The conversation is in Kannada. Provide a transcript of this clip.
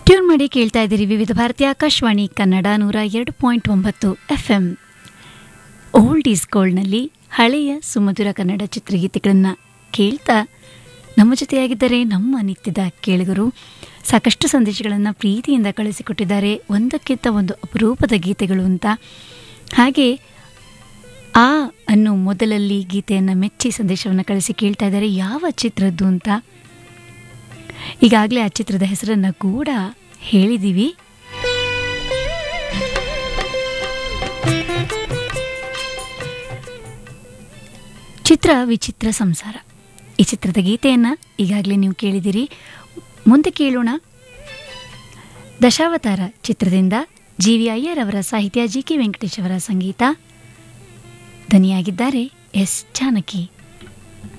ಟ್ಯೂನ್ ಮಾಡಿ ಕೇಳ್ತಾ ಇದ್ದೀರಿ ವಿವಿಧ ಭಾರತಿ ಆಕಾಶವಾಣಿ ಕನ್ನಡ ನೂರ ಎರಡು ಪಾಯಿಂಟ್ ಒಂಬತ್ತು ಎಫ್ ಎಂ ಓಲ್ಡ್ ಈಸ್ ಗೋಲ್ಡ್ನಲ್ಲಿ ಹಳೆಯ ಸುಮಧುರ ಕನ್ನಡ ಚಿತ್ರಗೀತೆಗಳನ್ನು ಕೇಳ್ತಾ ನಮ್ಮ ಜೊತೆಯಾಗಿದ್ದರೆ ನಮ್ಮ ನಿತ್ಯದ ಕೇಳುಗರು ಸಾಕಷ್ಟು ಸಂದೇಶಗಳನ್ನು ಪ್ರೀತಿಯಿಂದ ಕಳಿಸಿಕೊಟ್ಟಿದ್ದಾರೆ ಒಂದಕ್ಕಿಂತ ಒಂದು ಅಪರೂಪದ ಗೀತೆಗಳು ಅಂತ ಹಾಗೆ ಆ ಅನ್ನು ಮೊದಲಲ್ಲಿ ಗೀತೆಯನ್ನು ಮೆಚ್ಚಿ ಸಂದೇಶವನ್ನು ಕಳಿಸಿ ಕೇಳ್ತಾ ಇದ್ದಾರೆ ಯಾವ ಚಿತ್ರದ್ದು ಅಂತ ಈಗಾಗಲೇ ಆ ಚಿತ್ರದ ಹೆಸರನ್ನು ಕೂಡ ಹೇಳಿದ್ದೀವಿ ಚಿತ್ರ ವಿಚಿತ್ರ ಸಂಸಾರ ಈ ಚಿತ್ರದ ಗೀತೆಯನ್ನು ಈಗಾಗಲೇ ನೀವು ಕೇಳಿದಿರಿ ಮುಂದೆ ಕೇಳೋಣ ದಶಾವತಾರ ಚಿತ್ರದಿಂದ ಜಿ ವಿ ಅಯ್ಯರ್ ಅವರ ಸಾಹಿತ್ಯ ಜಿ ಕೆ ವೆಂಕಟೇಶ್ ಅವರ ಸಂಗೀತ ದನಿಯಾಗಿದ್ದಾರೆ ಎಸ್ ಜಾನಕಿ